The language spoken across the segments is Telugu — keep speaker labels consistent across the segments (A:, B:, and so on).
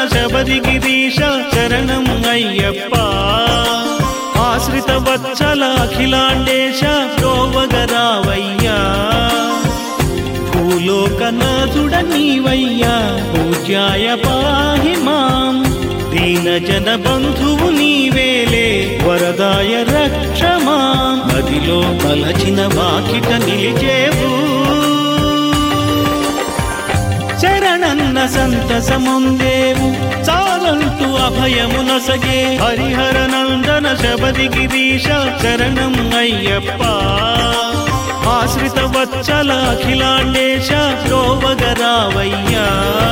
A: శబరిగిరీశ శరణం అయ్యప్ప ఆశ్రిత వత్సల అఖిలాండేశ ప్రోవగరావయ్యా భూలోకనాథుడ నీవయ్యా పూజ్యాయ పాహి మాం దీన జన బంధువు నీవేలే వరదాయ రక్ష మాం నదిలో తలచిన వాకిట నిలిచేవు శరణన్న సంతసముందేవు చాలంటూ అభయము నసగే హరిహర నందన శబరిగిరీశ శరణం అయ్యప్ప ఆశ్రిత వత్సల అఖిలాండేశ ప్రోవగరావయ్యా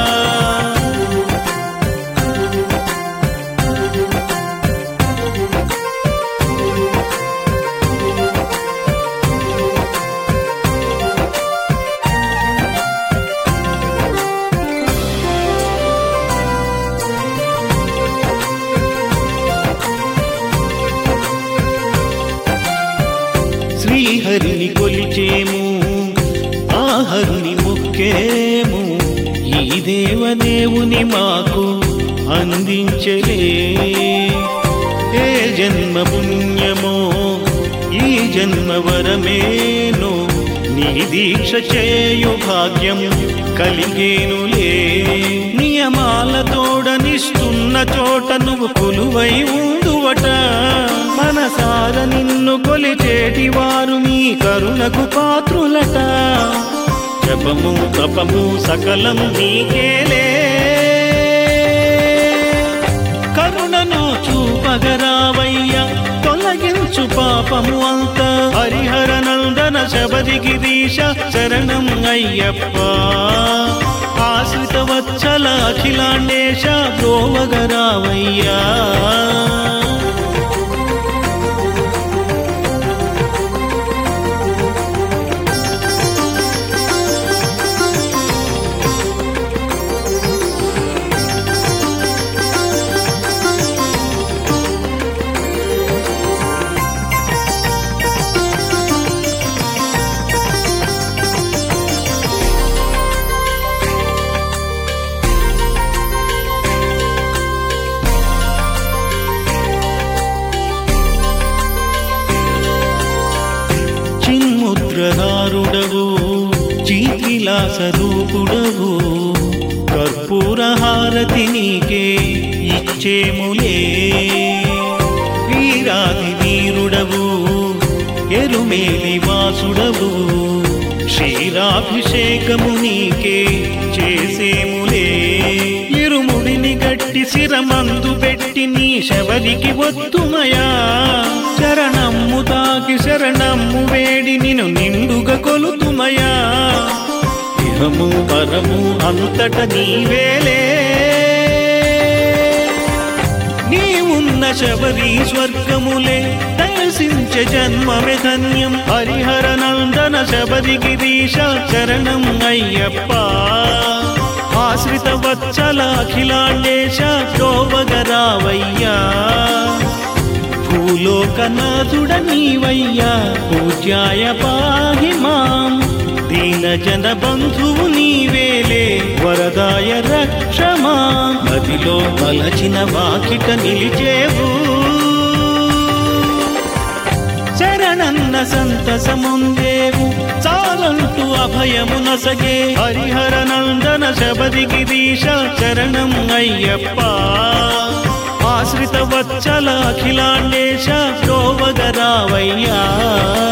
A: శ్రీహరిని కొలిచేము ఆ హరిని మొక్కేము ఈ దేవదేవుని మాకు అందించలే ఏ జన్మ పుణ్యమో ఈ జన్మ వరమేనో నీ దీక్ష చేయు భాగ్యం కలిగేనులే నియమాలతోడనిస్తున్న చోట నువ్వు కొలువై ఉండువట మనసార నిన్ను కొలిచేటి వారు నీ కరుణకు పాత్రులట జపము తపము సకలం నీకేలే కరుణను చూపగరావయ్యా తొలగించు పాపము అంత హరిహర నందన శబరిగిరీశ శరణం అయ్యప్ప ఆశ్రిత వత్సల అఖిలాండేశ ప్రోవగరావయ్యా చిన్ముద్రధారుడవు చీతిలాసరూపుడవు కర్పూర హారతి నీకే ఇచ్చేములే వీరాది వీరుడవు ఎరుమేలి వాసుడవు క్షీరాభిషేకము నీకే చేసేములే ఇరుముడిని గట్టి శిరమందు పెట్టి నీ శబరికి ఒత్తుమయా శరణమ్ము తాకి శరణమ్ము వేడి నిన్ను నిండుగా కొలుతుమయా ఇహము పరము అంతట నీవేలే నీవున్న శబరి స్వర్గములే దర్శించ జన్మమే ధన్యం హరిహర నందన శబరిగిరీశ శరణం అయ్యప్ప ఆశ్రిత వత్సల అఖిలాండేశ ప్రోవగరావయ్యా భూలోకనాథుడ నీవయ్యా పూజ్యాయ పాహి మాం దీన జన బంధువు నీవేలే వరదాయ రక్ష మాం నదిలో మలచిన వాకిట నిలిచేవు శరణన్న సంతసముందేవు చాలంటూ అభయము నసగే హరిహర నందన శబరిగిరీశ శరణం అయ్యప్ప ఆశ్రిత వత్సల అఖిలాండేశ ప్రోవగరావయ్యా